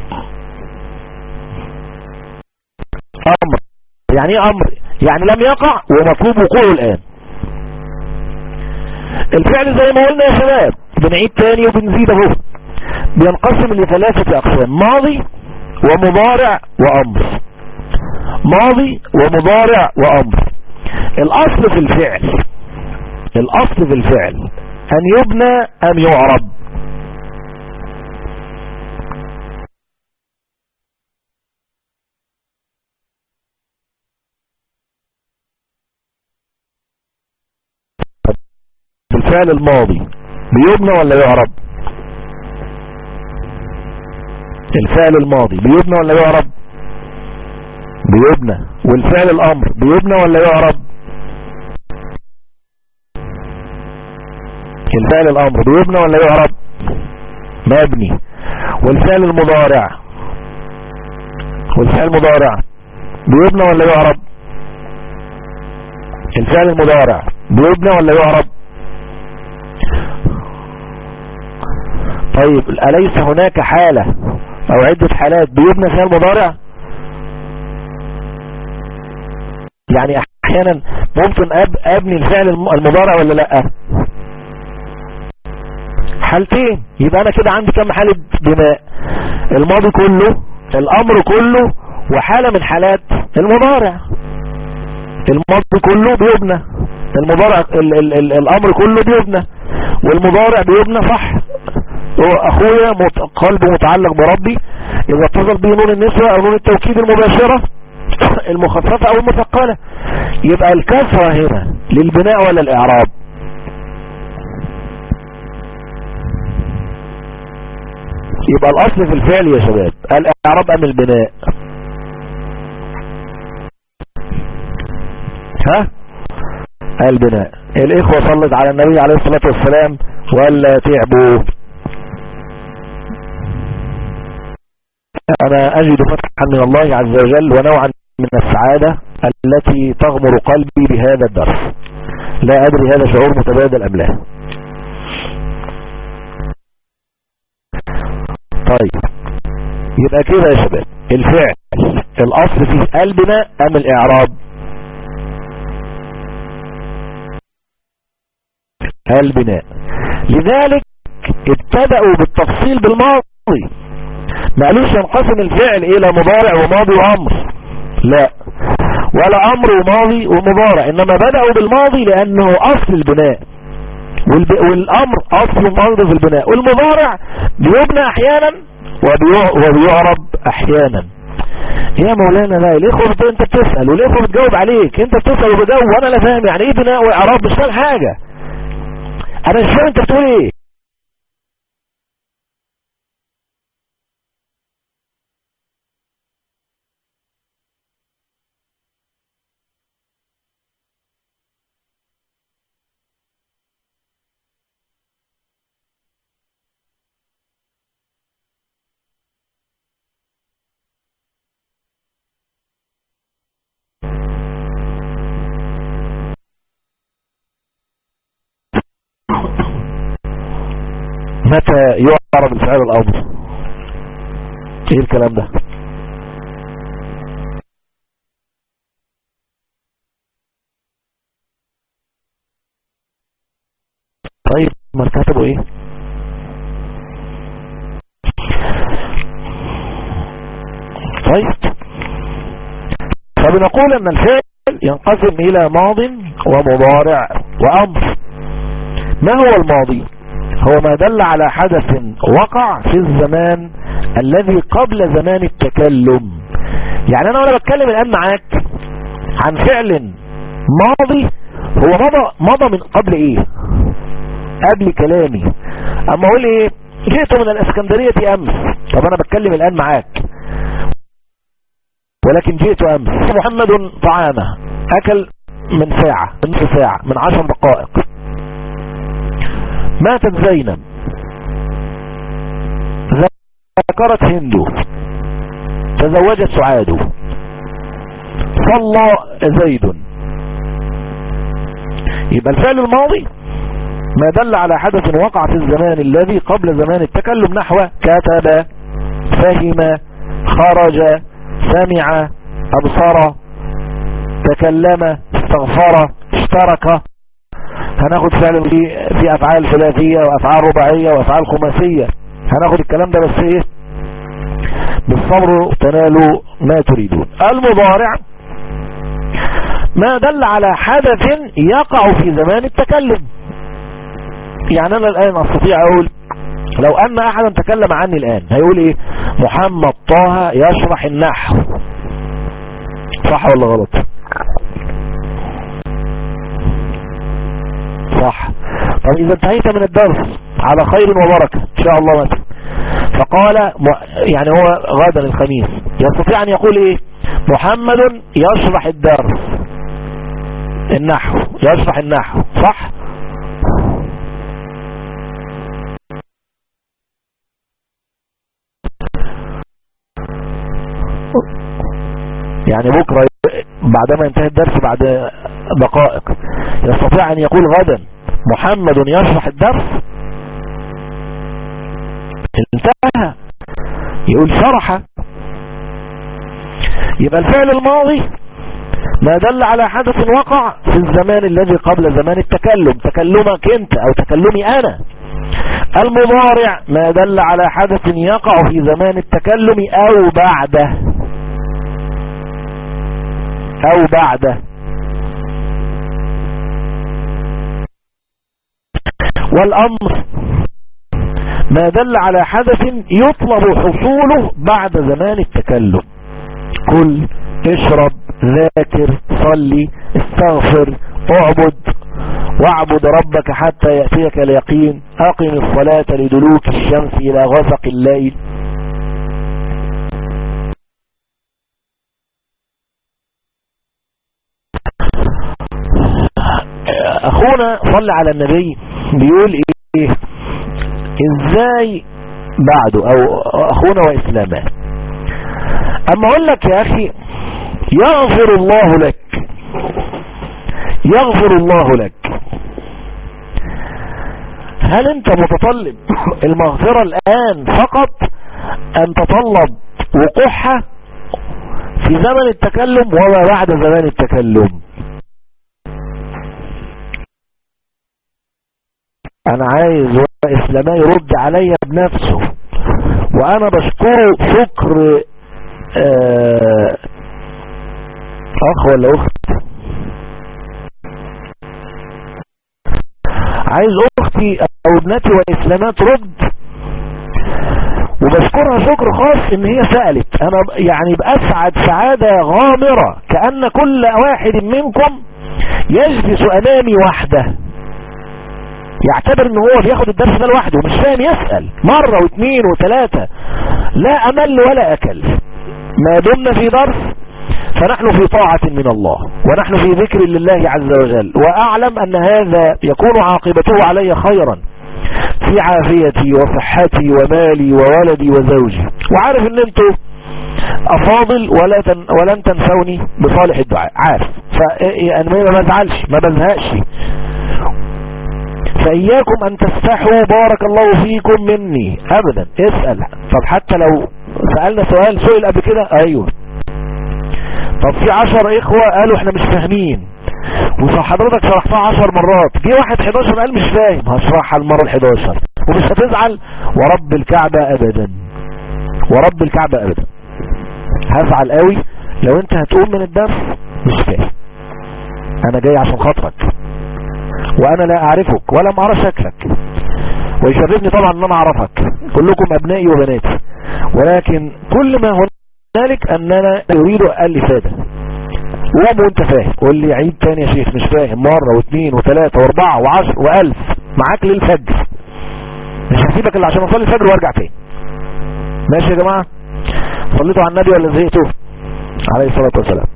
امر يعني ايه امر يعني لم يقع ومطلوب وقوعه الان الفعل زي ما قلنا يا شباب بنعيد تاني وبنزيد اهو بينقسم لثلاثة اقسام ماضي ومضارع وامر ماضي ومضارع وامر الاصل في الفعل الاصل في الفعل ان يبنى ام يعرب الفعل الماضي بيبنى ولا يعرب الفعل الماضي بيبنى ولا يعرب بيبنى والفعل الامر بيبنى ولا يعرب الفعل الامر بيبنى ولا يعرب مبني والفعل المضارع والفعل المضارع بيبنى ولا يعرب الفعل المضارع بيبنى ولا يعرب طيب أليس هناك حالة أو عدة حالات بيبنى فيها المضارع يعني أحيانا ممكن أب أبني الفعل المضارع ولا لا حالتين يبقى أنا كده عندي كم حالة بناء الماضي كله الأمر كله وحالة من حالات المضارع الماضي كله بيبنى المضارع ال ال ال الأمر كله بيبنى والمضارع بيبنى صح اخويا مت... قلبه متعلق بربي اذا اتصل به نون النسوة او نون التوكيد المباشرة المخففة او المثقلة يبقى الكسرة هنا للبناء ولا الاعراب يبقى الاصل في الفعل يا شباب الاعراب ام البناء ها البناء الاخوة صلت على النبي عليه الصلاة والسلام ولا تعبوا انا اجد فتحا من الله عز وجل ونوعا من السعادة التي تغمر قلبي بهذا الدرس لا ادري هذا شعور متبادل ام لا طيب يبقى كده يا شباب الفعل الاصل فيه البناء ام الاعراب البناء لذلك ابتدأوا بالتفصيل بالماضي ما قالوش ينقسم الفعل الى مضارع وماضي وامر لا ولا امر وماضي ومضارع انما بدأوا بالماضي لانه اصل البناء والب... والامر اصل الماضي في البناء والمضارع بيبنى احيانا وبيع... وبيعرب احيانا يا مولانا لا الاخوة انت بتسأل والاخوة بتجاوب عليك انت بتسأل وبجاوب وانا لا فاهم يعني ايه بناء واعراب مش فاهم حاجة انا مش فاهم انت بتقول ايه متى يعرب الفعل الامر ايه الكلام ده طيب ما كتبوا ايه طيب فبنقول ان الفعل ينقسم الى ماض ومضارع وامر ما هو الماضي هو ما دل على حدث وقع في الزمان الذي قبل زمان التكلم يعني انا وانا بتكلم الان معاك عن فعل ماضي هو مضى مضى من قبل ايه قبل كلامي اما اقول ايه جئت من الاسكندرية امس طب انا بتكلم الان معاك ولكن جئت امس محمد طعامه اكل من ساعة من نصف ساعة من عشر دقائق ماتت زينب ذكرت هندو تزوجت سعاد صلى زيد يبقى الفعل الماضي ما دل على حدث وقع في الزمان الذي قبل زمان التكلم نحو كتب فهم خرج سمع أبصر تكلم استغفر اشترك هناخد فعل في, في أفعال ثلاثية وأفعال رباعية وأفعال خماسية هناخد الكلام ده بس ايه بالصبر تنالوا ما تريدون المضارع ما دل على حدث يقع في زمان التكلم يعني انا الان استطيع اقول لو ان احدا تكلم عني الان هيقول ايه محمد طه يشرح النحو صح ولا غلط صح طب اذا انتهيت من الدرس على خير وبركة ان شاء الله مثلا فقال يعني هو غدا الخميس يستطيع ان يقول ايه محمد يشرح الدرس النحو يشرح النحو صح يعني بكرة بعدما ينتهي الدرس بعد دقائق يستطيع ان يقول غدا محمد يشرح الدرس انتهى يقول شرح يبقى الفعل الماضي ما دل على حدث وقع في الزمان الذي قبل زمان التكلم تكلمك انت او تكلمي انا المضارع ما دل على حدث يقع في زمان التكلم او بعده او بعده والامر ما دل على حدث يطلب حصوله بعد زمان التكلم كل اشرب ذاكر صلي استغفر اعبد واعبد ربك حتى يأتيك اليقين اقم الصلاة لدلوك الشمس الى غسق الليل اخونا صلى على النبي بيقول ايه ازاي بعده او اخونا واسلامه اما اقول لك يا اخي يغفر الله لك يغفر الله لك هل انت متطلب المغفرة الان فقط ان تطلب وقوعها في زمن التكلم وما بعد زمان التكلم انا عايز اسلامي يرد عليا بنفسه وانا بشكره شكر آه اخ ولا اخت عايز اختي او ابنتي واسلامات ترد وبشكرها شكر خاص ان هي سألت انا يعني باسعد سعادة غامرة كأن كل واحد منكم يجلس امامي وحده يعتبر ان هو بياخد الدرس ده لوحده مش فاهم يسأل مرة واثنين وثلاثة لا امل ولا اكل ما دمنا في درس فنحن في طاعة من الله ونحن في ذكر لله عز وجل واعلم ان هذا يكون عاقبته علي خيرا في عافيتي وصحتي ومالي وولدي وزوجي وعارف ان انتوا افاضل ولا تن ولن تنسوني بصالح الدعاء عارف فانا ما بزعلش ما بزهقش فإياكم أن تستحوا بارك الله فيكم مني أبدا اسأل طب حتى لو سألنا سؤال سئل قبل كده ايوه طب في عشر اخوة قالوا احنا مش فاهمين وحضرتك شرحتها عشر مرات جه واحد 11 قال مش فاهم هشرحها المرة ال 11 ومش هتزعل ورب الكعبة ابدا ورب الكعبة ابدا هزعل قوي لو انت هتقوم من الدرس مش فاهم انا جاي عشان خاطرك وانا لا اعرفك ولا ارى شكلك ويشرفني طبعا ان انا اعرفك كلكم ابنائي وبناتي ولكن كل ما هنالك اننا نريد الافاده قوم وانت فاهم قول لي عيد تاني يا شيخ مش فاهم مرة واثنين وثلاثة واربعة وعشر والف معاك للفجر مش هسيبك الا عشان اصلي الفجر وارجع تاني ماشي يا جماعة صليتوا على النبي ولا زهقتوا عليه الصلاة والسلام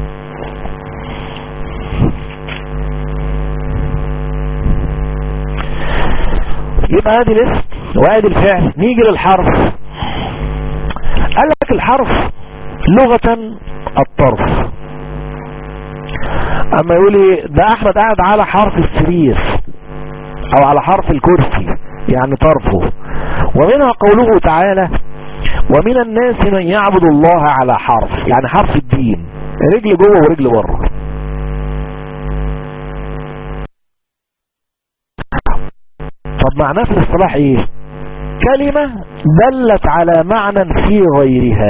يبقى ادي الاسم وادي الفعل نيجي للحرف قال لك الحرف لغة الطرف اما يقول لي ده احمد قاعد على حرف السرير او على حرف الكرسي يعني طرفه ومنها قوله تعالى ومن الناس من يعبد الله على حرف يعني حرف الدين رجل جوه ورجل بره طب معناه في الاصطلاح ايه كلمة دلت على معنى في غيرها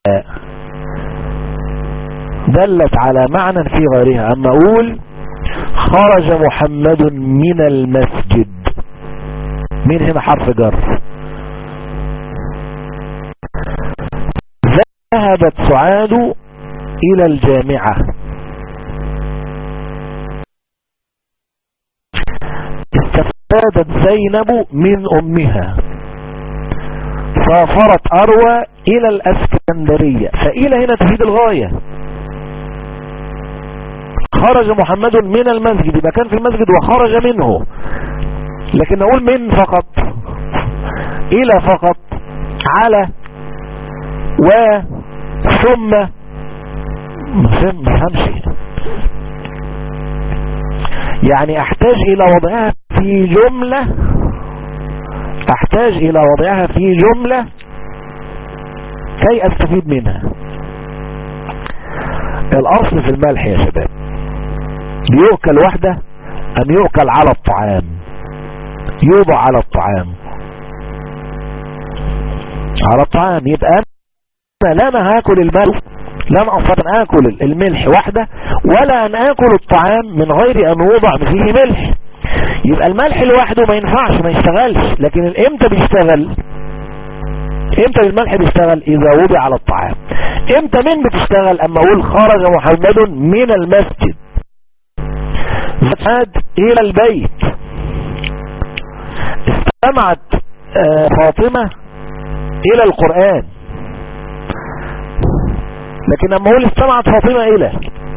دلت على معنى في غيرها اما اقول خرج محمد من المسجد من هنا حرف جر ذهبت سعاد الى الجامعة استفادت زينب من امها سافرت اروى الى الاسكندرية فإلى هنا تفيد الغاية خرج محمد من المسجد يبقى كان في المسجد وخرج منه لكن اقول من فقط الى فقط على و ثم ما فهمش يعني احتاج الى وضعها في جملة احتاج الى وضعها في جملة كي استفيد منها الاصل في الملح يا شباب بيؤكل وحده ام يؤكل على الطعام يوضع على الطعام على الطعام يبقى انا لا انا هاكل الملح لن اصلا اكل الملح وحده ولا ان اكل الطعام من غير ان يوضع فيه ملح يبقى الملح لوحده ما ينفعش ما يشتغلش لكن امتى بيشتغل امتى الملح بيشتغل اذا وضع على الطعام امتى من بتشتغل اما اقول خرج محمد من المسجد ذهب الى البيت استمعت فاطمة الى القرآن لكن لما اقول استمعت فاطمة الى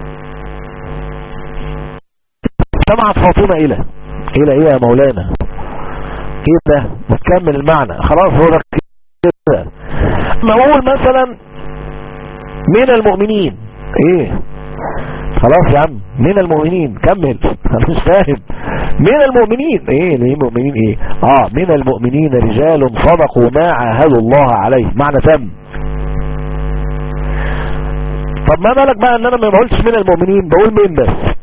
استمعت فاطمة الى الى ايه يا مولانا ايه ده بتكمل المعنى خلاص هو ده كده اما اقول مثلا من المؤمنين ايه خلاص يا عم من المؤمنين كمل انا مش فاهم من المؤمنين ايه ليه المؤمنين ايه اه من المؤمنين رجال صدقوا ما عاهدوا الله عليه معنى تم طب ما بالك بقى ان انا ما بقولش من المؤمنين بقول مين بس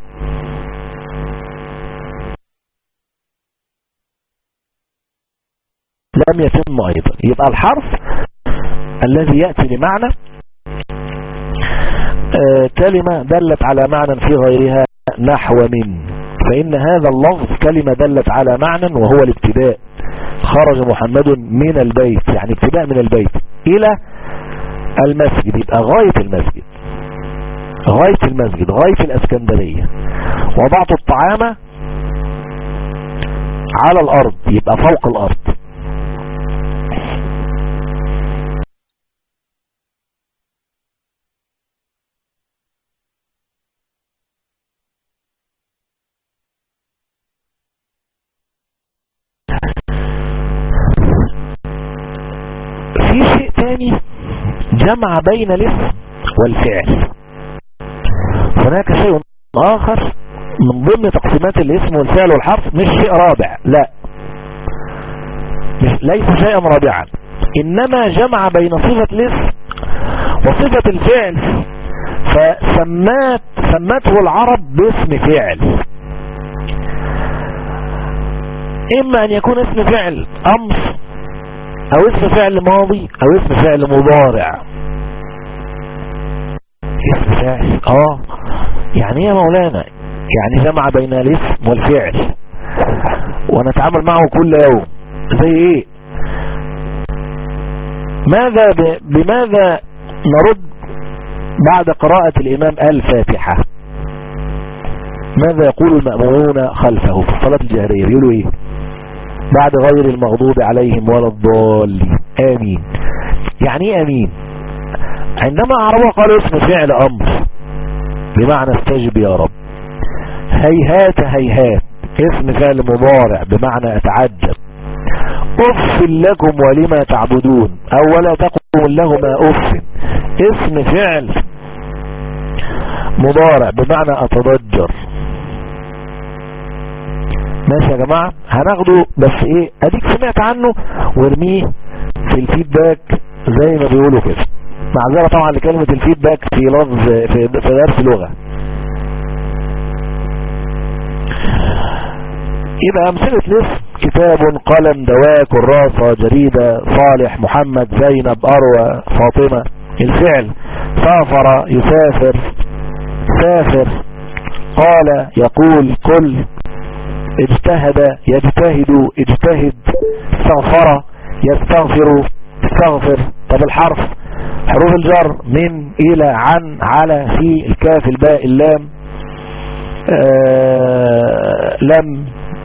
لم يتم ايضا يبقى الحرف الذي يأتي بمعنى آه كلمة دلت على معنى في غيرها نحو من فإن هذا اللفظ كلمة دلت على معنى وهو الابتداء خرج محمد من البيت يعني ابتداء من البيت إلى المسجد يبقى غاية المسجد غاية المسجد غاية الاسكندرية وضعت الطعام على الارض يبقى فوق الارض في شيء تاني جمع بين الاسم والفعل هناك شيء آخر من ضمن تقسيمات الاسم والفعل والحرف مش شيء رابع لا مش ليس شيئا رابعا إنما جمع بين صفة الاسم وصفة الفعل فسمات سمته العرب باسم فعل إما أن يكون اسم فعل أمر أو اسم فعل ماضي أو اسم فعل مضارع اسم فعل اه يعني يا مولانا يعني جمع بين الاسم والفعل ونتعامل معه كل يوم زي ايه ماذا ب... بماذا نرد بعد قراءة الامام الفاتحة ماذا يقول المأمونون خلفه في الصلاة الجهرية يقولوا ايه بعد غير المغضوب عليهم ولا الضالين امين يعني ايه امين عندما عربوا قالوا اسم فعل امر بمعنى استجب يا رب هيهات هيهات اسم فعل مضارع بمعنى اتعجب اف لكم ولما تعبدون او ولا تقوم لهما اف اسم فعل مضارع بمعنى اتضجر ماشي يا جماعة هناخده بس ايه اديك سمعت عنه وارميه في الفيدباك زي ما بيقولوا كده معذرة طبعا لكلمة الفيدباك في لفظ في, في درس لغة يبقى امثلة الاسم كتاب قلم دواء كراسة جريدة صالح محمد زينب اروى فاطمة الفعل سافر يسافر سافر قال يقول كل اجتهد يجتهد اجتهد استغفر يستغفر استغفر طب الحرف حروف الجر من الى عن على في الكاف الباء اللام آه لم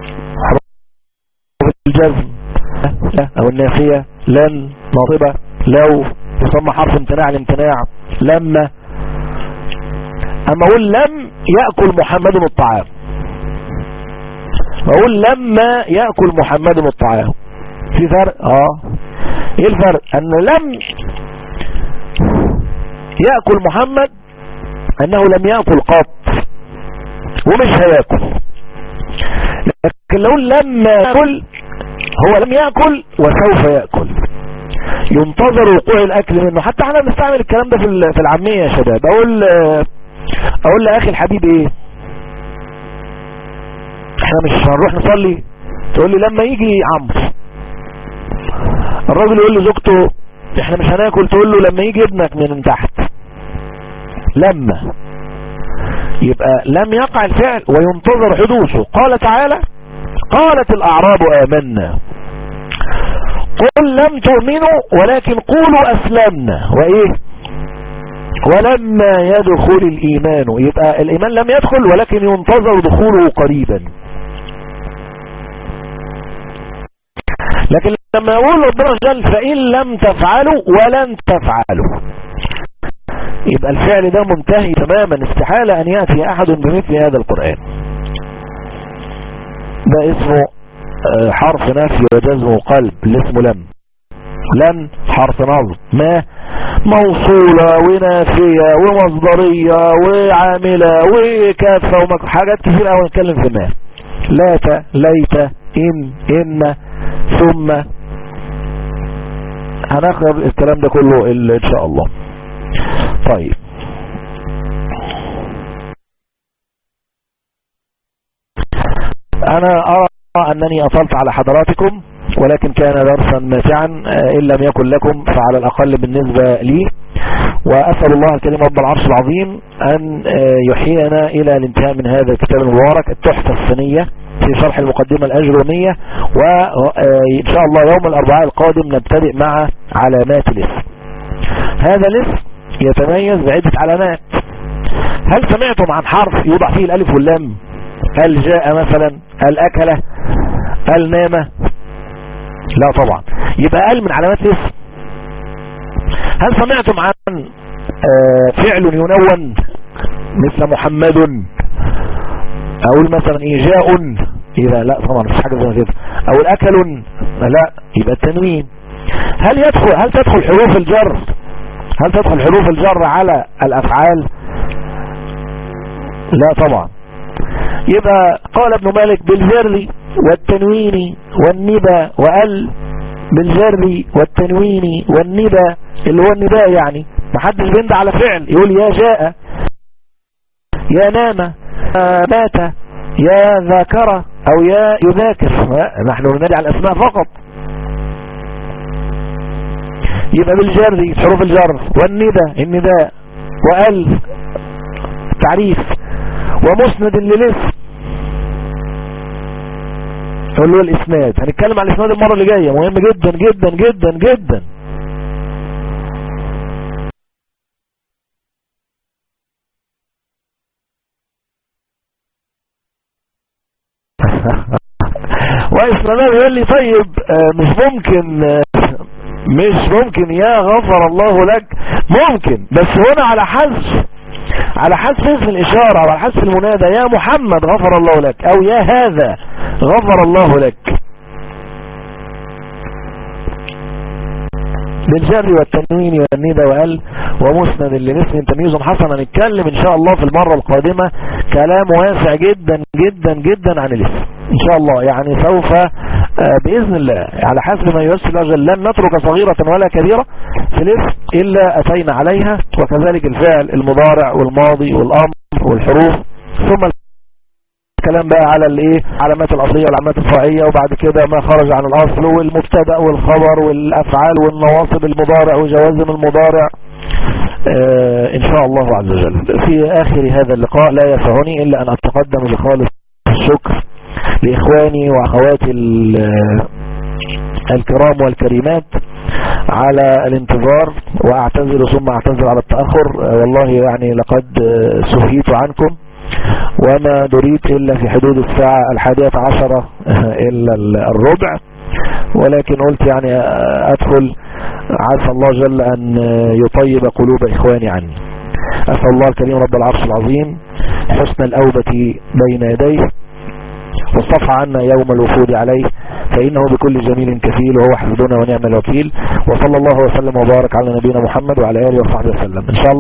حروف الجزم او النافية لن ناصبة لو يسمى حرف امتناع الامتناع لما اما اقول لم يأكل محمد الطعام اقول لما يأكل محمد الطعام في فرق اه ايه الفرق ان لم يأكل محمد انه لم يأكل قط ومش هيأكل لكن لو لما يأكل هو لم يأكل وسوف يأكل ينتظر وقوع الاكل منه حتى احنا بنستعمل الكلام ده في العامية يا شباب اقول اقول لاخي الحبيب ايه احنا مش هنروح نصلي تقول لي لما يجي عمرو الراجل يقول لزوجته احنا مش هناكل تقول له لما يجي ابنك من تحت لما يبقى لم يقع الفعل وينتظر حدوثه قال تعالى قالت الاعراب امنا قل لم تؤمنوا ولكن قولوا اسلمنا وايه ولما يدخل الايمان يبقى الايمان لم يدخل ولكن ينتظر دخوله قريبا لكن لما يقول ربنا جل فإن لم تفعلوا ولن تفعلوا يبقى الفعل ده منتهي تماما استحالة أن يأتي أحد بمثل هذا القرآن ده اسمه حرف نفي وجزم قلب اللي اسمه لم لن حرف نظم ما موصولة ونافية ومصدرية وعاملة وكافة وحاجات كثيرة أو نتكلم في ما لات ليت إن إن ثم هناخد الكلام ده كله ان شاء الله طيب انا ارى انني اطلت على حضراتكم ولكن كان درسا ماتعا ان لم يكن لكم فعلى الاقل بالنسبة لي واسأل الله الكريم رب العرش العظيم ان يحيينا الى الانتهاء من هذا الكتاب المبارك التحفة الثانية في شرح المقدمة الأجرومية وإن شاء الله يوم الأربعاء القادم نبتدئ مع علامات الاسم هذا الاسم يتميز بعدة علامات هل سمعتم عن حرف يوضع فيه الألف واللام هل جاء مثلا هل أكل هل نام لا طبعا يبقى قال من علامات الاسم هل سمعتم عن فعل ينون مثل محمد اقول مثلا ايه جاء يبقى لا طبعا مش حاجة زي كده اقول اكل لا يبقى التنوين هل يدخل هل تدخل حروف الجر هل تدخل حروف الجر على الافعال لا طبعا يبقى قال ابن مالك بالجر والتنوين والنبا وال بالجر والتنوين والندى اللي هو النداء يعني محدش بيند على فعل يقول يا جاء يا نام يا مات يا ذاكر او يا يذاكر نحن ننادي على الاسماء فقط يبقى بالجر حروف الجر والندى النداء وال تعريف ومسند للاسم اللي هو الاسناد هنتكلم عن الاسناد المرة اللي جاية مهم جدا جدا جدا جدا وإسلام يقول لي طيب مش ممكن مش ممكن يا غفر الله لك ممكن بس هنا على حذف على حذف اسم الإشارة وعلى حذف المنادى يا محمد غفر الله لك أو يا هذا غفر الله لك بالجر والتنوين والندى وقال ومسند لنسم تمييز حسن هنتكلم ان شاء الله في المرة القادمة كلام واسع جدا جدا جدا عن الاسم ان شاء الله يعني سوف بإذن الله على حسب ما ييسر الأجل لن نترك صغيرة ولا كبيرة في الاسم إلا أتينا عليها وكذلك الفعل المضارع والماضي والأمر والحروف ثم الكلام بقى على الايه علامات الاصليه والعلامات الفرعيه وبعد كده ما خرج عن الاصل والمبتدا والخبر والافعال والنواصب المضارع وجوازم المضارع آه ان شاء الله عز وجل في اخر هذا اللقاء لا يسعني الا ان اتقدم بخالص الشكر لاخواني واخواتي الكرام والكريمات على الانتظار واعتذر ثم اعتذر على التأخر والله يعني لقد سهيت عنكم وما دريت إلا في حدود الساعة الحادية عشرة إلا الربع ولكن قلت يعني أدخل عسى الله جل أن يطيب قلوب إخواني عني أسأل الله الكريم رب العرش العظيم حسن الأوبة بين يديه والصفح عنا يوم الوفود عليه فإنه بكل جميل كفيل وهو حسبنا ونعم الوكيل وصلى الله وسلم وبارك على نبينا محمد وعلى آله وصحبه وسلم إن شاء الله